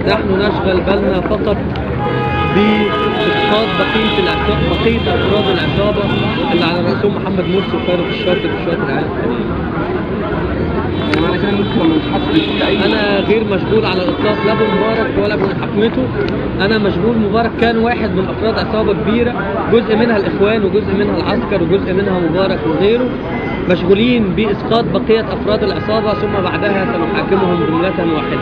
نحن نشغل بالنا فقط بإسقاط بقية العصابة بقية أفراد العصابة اللي على رأسهم محمد مرسي وفاروق الشاطر والشاطر العالم يعني معنى كده ان انت مش حاسس اي انا غير مشغول على الاطلاق لا بمبارك ولا بمحاكمته انا مشغول مبارك كان واحد من افراد عصابه كبيره جزء منها الاخوان وجزء منها العسكر وجزء منها مبارك وغيره مشغولين باسقاط بقيه افراد العصابه ثم بعدها سنحاكمهم جمله واحده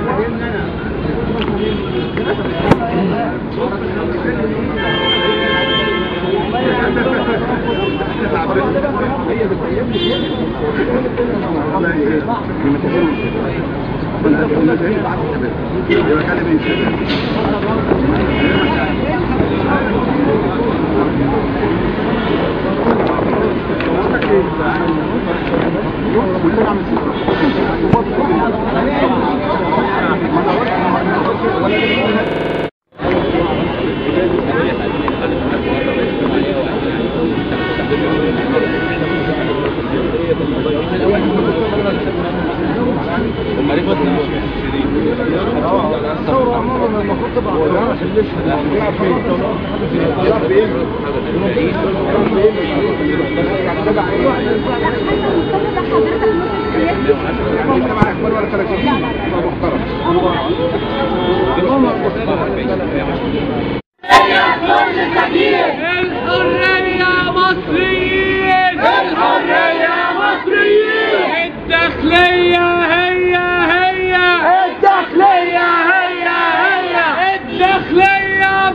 الحرية مصريين الحرية مصريين الداخلية هي هي الداخلية هي هي الداخلية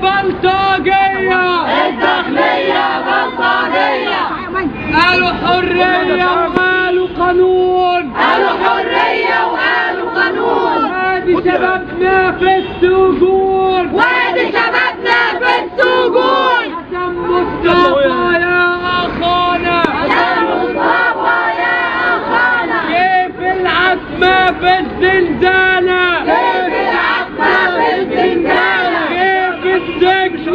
بلطجية الداخلية بلطجية قالوا حرية وقالوا قانون قالوا حرية وقالوا قانون ادي شبابنا في السجون وادي شبابنا في السجون حسن مصطفى يا اخانا يا مصطفى يا أخانا كيف العتمة في الزنزانة كيف العتمة في الزنزانة كيف السجن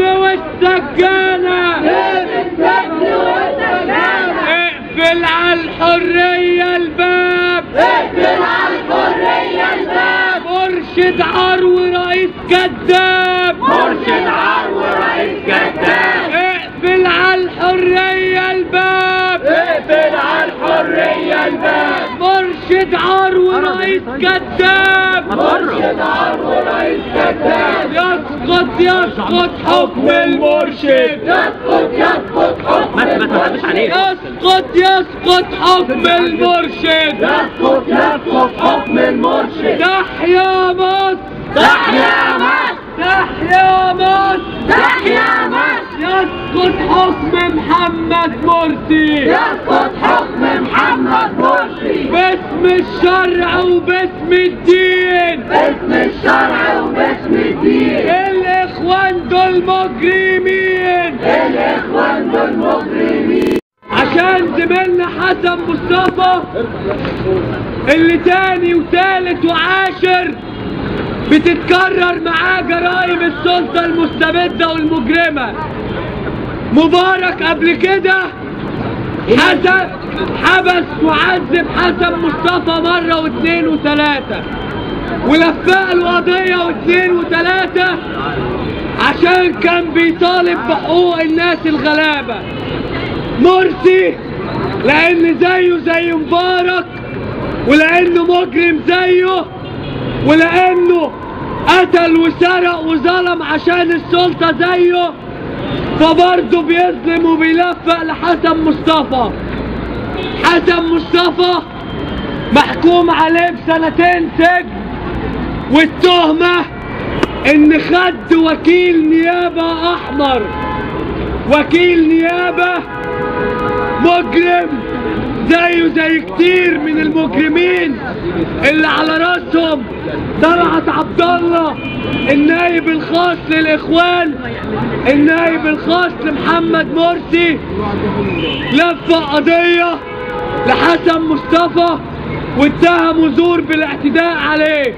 والسجانة كيف السجن والسجانة اقفل على الحرية الباب اقفل على الحرية الباب مرشد عرو رئيس كذاب مرشد عرو رئيس كذاب اقفل على الحرية الباب اقفل على الحرية الباب مرشد عرو رئيس كذاب مرشد عرو رئيس كذاب يسقط يسقط حكم المرشد يسقط يسقط حكم يسقط يسقط حكم المرشد يسقط يسقط حكم المرشد تحيا مصر تحيا مصر تحيا مصر تحيا مصر يسقط حكم محمد مرسي يسقط حكم محمد مرسي باسم الشرع وباسم الدين باسم الشرع وباسم الدين الاخوان دول مجرمين الاخوان دول مجرمين عشان زميلنا حسن مصطفى اللي تاني وتالت وعاشر بتتكرر معاه جرائم السلطة المستبدة والمجرمة مبارك قبل كده حسن حبس وعذب حسن مصطفى مرة واثنين وثلاثة ولفق له قضية واثنين وثلاثة عشان كان بيطالب بحقوق الناس الغلابة مرسي لان زيه زي مبارك ولانه مجرم زيه ولانه قتل وسرق وظلم عشان السلطة زيه فبرضه بيظلم وبيلفق لحسن مصطفى حسن مصطفى محكوم عليه بسنتين سجن والتهمة ان خد وكيل نيابة احمر وكيل نيابة مجرم زيه زي كتير من المجرمين اللي على راسهم طلعت عبد الله النائب الخاص للاخوان النائب الخاص لمحمد مرسي لفق قضية لحسن مصطفى واتهموا زور بالاعتداء عليه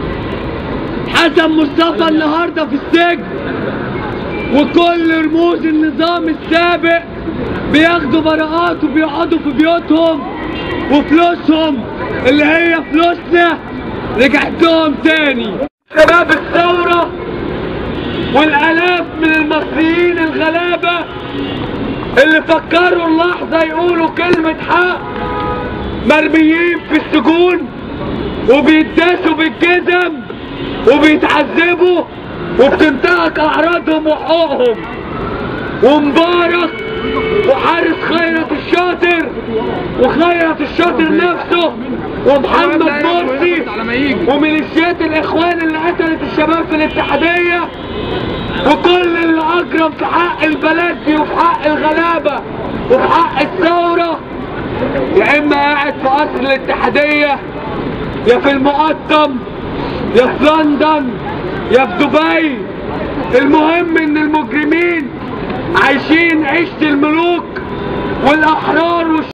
حسن مصطفى النهارده في السجن وكل رموز النظام السابق بياخدوا براءات وبيقعدوا في بيوتهم وفلوسهم اللي هي فلوسنا رجعت لهم تاني شباب الثورة والآلاف من المصريين الغلابة اللي فكروا اللحظة يقولوا كلمة حق مرميين في السجون وبيتداسوا بالجزم وبيتعذبوا وبتنتهك أعراضهم وحقوقهم ومبارك وحارس خيرت الشاطر وخيرت الشاطر نفسه ومحمد مرسي وميليشيات الاخوان اللي قتلت الشباب في الاتحادية وكل اللي اجرم في حق البلد دي وفي حق الغلابة وفي حق الثورة يا اما قاعد في قصر الاتحادية يا في المقطم يا في لندن يا في دبي المهم ان المجرمين عايشين عيشة الملوك والاحرار والش